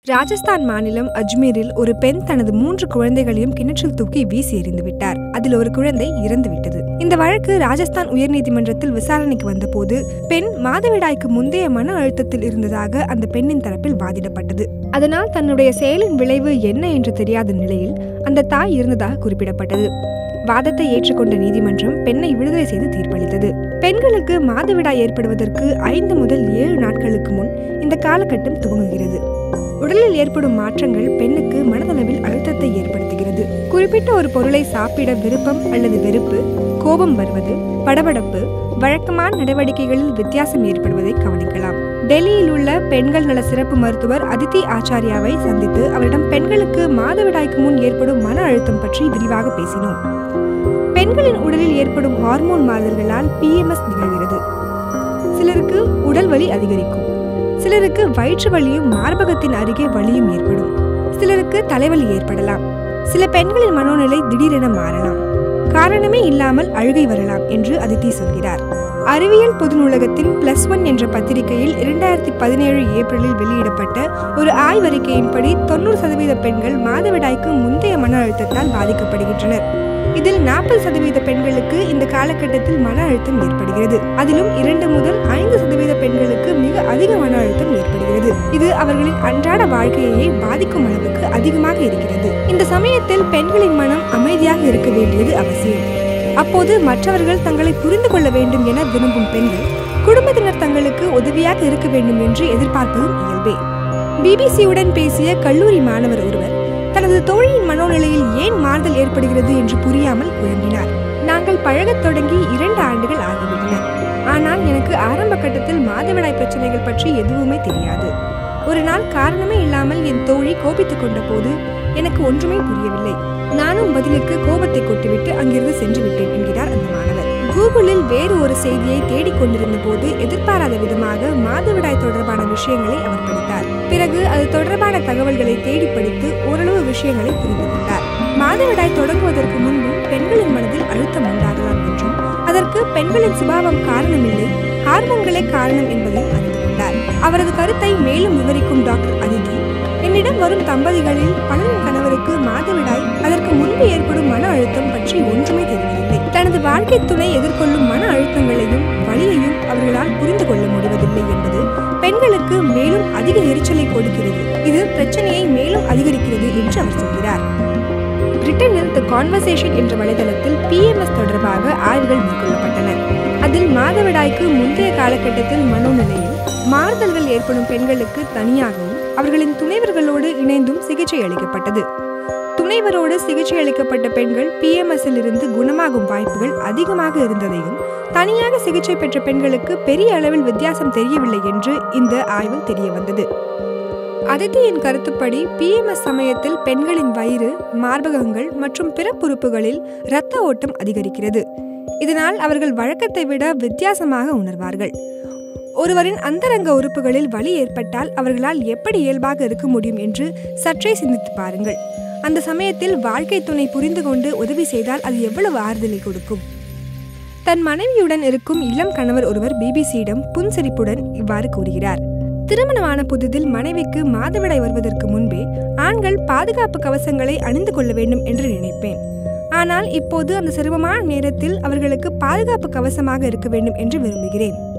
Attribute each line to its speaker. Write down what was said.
Speaker 1: ராஜஸ்தான் மாநிலம் அஜ்மீரில் ஒரு பெண் தனது மூன்று குழந்தைகளையும் கிணற்றில் தூக்கி வீசி எறிந்து விட்டார் அதில் ஒரு குழந்தை இறந்து விட்டது இந்த வழக்கு ராஜஸ்தான் உயர்நீதிமன்றத்தில் விசாரணைக்கு வந்தபோது பெண் மாதவிடாய்க்கு முந்தைய மன அழுத்தத்தில் இருந்ததாக அந்த பெண்ணின் தரப்பில் வாதிடப்பட்டது அதனால் தன்னுடைய செயலின் விளைவு என்ன என்று தெரியாத நிலையில் அந்த தாய் இருந்ததாக குறிப்பிடப்பட்டது வாதத்தை ஏற்றுக்கொண்ட நீதிமன்றம் பெண்ணை விடுதலை செய்து தீர்ப்பளித்தது பெண்களுக்கு மாதவிடாய் ஏற்படுவதற்கு ஐந்து முதல் ஏழு நாட்களுக்கு முன் இந்த காலகட்டம் துவங்குகிறது உடலில் ஏற்படும் மாற்றங்கள் பெண்ணுக்கு மனதளவில் அழுத்தத்தை ஏற்படுத்துகிறது குறிப்பிட்ட ஒரு பொருளை சாப்பிட விருப்பம் அல்லது வெறுப்பு கோபம் வருவது படபடப்பு வழக்கமான நடவடிக்கைகளில் வித்தியாசம் ஏற்படுவதை கவனிக்கலாம் டெல்லியில் உள்ள பெண்கள் நல சிறப்பு மருத்துவர் அதித்தி ஆச்சாரியாவை சந்தித்து அவரிடம் பெண்களுக்கு மாதவிடாய்க்கு முன் ஏற்படும் மன அழுத்தம் பற்றி விரிவாக பேசினோம் பெண்களின் உடலில் ஏற்படும் ஹார்மோன் மாறுதல்களால் பிஎம்எஸ் நிகழ்கிறது சிலருக்கு உடல் வலி அதிகரிக்கும் சிலருக்கு வயிற்று வலியும் மார்பகத்தின் அருகே வலியும் ஏற்படும் சிலருக்கு தலைவலி ஏற்படலாம் சில பெண்களின் மனோநிலை திடீரென மாறலாம் காரணமே இல்லாமல் அழுகை வரலாம் என்று அதித்தி சொல்கிறார் அறிவியல் பொது நூலகத்தின் பிளஸ் ஒன் என்ற பத்திரிகையில் இரண்டாயிரத்தி பதினேழு ஏப்ரலில் வெளியிடப்பட்ட ஒரு ஆய்வறிக்கையின்படி தொண்ணூறு சதவீத பெண்கள் மாதவிடாய்க்கு முந்தைய மன அழுத்தத்தால் பாதிக்கப்படுகின்றனர் இதில் நாற்பது சதவீத பெண்களுக்கு இந்த காலகட்டத்தில் மன அழுத்தம் ஏற்படுகிறது அதிலும் இரண்டு முதல் ஐந்து சதவீத பெண்களுக்கு மிக அதிக மன அழுத்தம் ஏற்படுகிறது இது அவர்களின் அன்றாட வாழ்க்கையையே பாதிக்கும் அளவுக்கு அதிகமாக இருக்கிறது இந்த சமயத்தில் பெண்களின் மனம் அமைதியாக இருக்க வேண்டியது அவசியம் அப்போது மற்றவர்கள் தங்களை புரிந்து கொள்ள வேண்டும் என விரும்பும் பெண்கள் குடும்பத்தினர் தங்களுக்கு உதவியாக இருக்க வேண்டும் என்று எதிர்பார்ப்பதும் இயல்பே பிபிசியுடன் பேசிய கல்லூரி மாணவர் ஒருவர் தனது தோழியின் மனோநிலையில் ஏன் மாறுதல் ஏற்படுகிறது என்று புரியாமல் குழம்பினார் நாங்கள் பழகத் தொடங்கி இரண்டு ஆண்டுகள் ஆகிவிட்டன ஆனால் எனக்கு ஆரம்ப கட்டத்தில் மாதவிடாய் பிரச்சனைகள் பற்றி எதுவுமே தெரியாது ஒரு நாள் காரணமே இல்லாமல் என் தோழி கோபித்துக் கொண்ட போது எனக்கு ஒன்றுமே புரியவில்லை நானும் பதிலுக்கு கோபத்தை கொட்டிவிட்டு அங்கிருந்து சென்று விட்டேன் என்கிறார் அந்த மாணவர் கூகுளில் வேறு ஒரு செய்தியை தேடிக் கொண்டிருந்த போது எதிர்பாராத விதமாக மாதவிடாய் தொடர்பான விஷயங்களை அவர் படித்தார் பிறகு அது தொடர்பான தகவல்களை தேடி படித்து ஓரளவு விஷயங்களை புரிந்து கொண்டார் மாதவிடாய் தொடங்குவதற்கு முன்பும் பெண்களின் மனதில் அழுத்தம் உண்டாகலாம் என்றும் அதற்கு பெண்களின் சுபாவம் காரணமில்லை ஹார்மோன்களே காரணம் என்பதையும் அறிந்து கொண்டார் அவரது கருத்தை மேலும் விவரிக்கும் டாக்டர் அதிதி என்னிடம் வரும் தம்பதிகளில் பலரின் கணவருக்கு மாதவிடாய் அதற்கு முன்பு ஏற்படும் மன அழுத்தம் பற்றி ஒன்றுமே தெரியவில்லை தனது வாழ்க்கை துணை எதிர்கொள்ளும் மன அழுத்தங்களையும் வலியையும் அவர்களால் புரிந்து கொள்ள முடிவதில்லை என்பது பெண்களுக்கு மேலும் அதிக எரிச்சலை கொடுக்கிறது இது பிரச்சனையை மேலும் அதிகரிக்கிறது என்று அவர் சொல்கிறார் பிரிட்டனில் த கான்வர்சேஷன் என்ற வலைதளத்தில் பிஎம்எஸ் தொடர்பாக ஆய்வுகள் மேற்கொள்ளப்பட்டன அதில் மாதவிடாய்க்கு முந்தைய காலகட்டத்தில் மனோநிலையில் மாறுதல்கள் ஏற்படும் பெண்களுக்கு தனியாகவும் அவர்களின் துணைவர்களோடு இணைந்தும் சிகிச்சை அளிக்கப்பட்டது துணைவரோடு சிகிச்சை அளிக்கப்பட்ட பெண்கள் பிஎம்எஸ்ஸில் இருந்து குணமாகும் வாய்ப்புகள் அதிகமாக இருந்ததையும் தனியாக சிகிச்சை பெற்ற பெண்களுக்கு பெரிய அளவில் வித்தியாசம் தெரியவில்லை என்று இந்த ஆய்வில் தெரிய வந்தது அதித்தியின் கருத்துப்படி பிஎம்எஸ் சமயத்தில் பெண்களின் வயிறு மார்பகங்கள் மற்றும் பிறப்புறுப்புகளில் இரத்த ஓட்டம் அதிகரிக்கிறது இதனால் அவர்கள் வழக்கத்தை விட வித்தியாசமாக உணர்வார்கள் ஒருவரின் அந்தரங்க உறுப்புகளில் வலி ஏற்பட்டால் அவர்களால் எப்படி இயல்பாக இருக்க முடியும் என்று சற்றே சிந்தித்து பாருங்கள் அந்த சமயத்தில் வாழ்க்கை துணை புரிந்து கொண்டு உதவி செய்தால் அது எவ்வளவு ஆறுதலை கொடுக்கும் தன் மனைவியுடன் இருக்கும் இளம் கணவர் ஒருவர் பிபிசியிடம் புன்சிரிப்புடன் இவ்வாறு கூறுகிறார் திருமணமான புதிதில் மனைவிக்கு மாதவிடாய் வருவதற்கு முன்பே ஆண்கள் பாதுகாப்பு கவசங்களை அணிந்து கொள்ள வேண்டும் என்று நினைப்பேன் ஆனால் இப்போது அந்த சிரமமான நேரத்தில் அவர்களுக்கு பாதுகாப்பு கவசமாக இருக்க வேண்டும் என்று விரும்புகிறேன்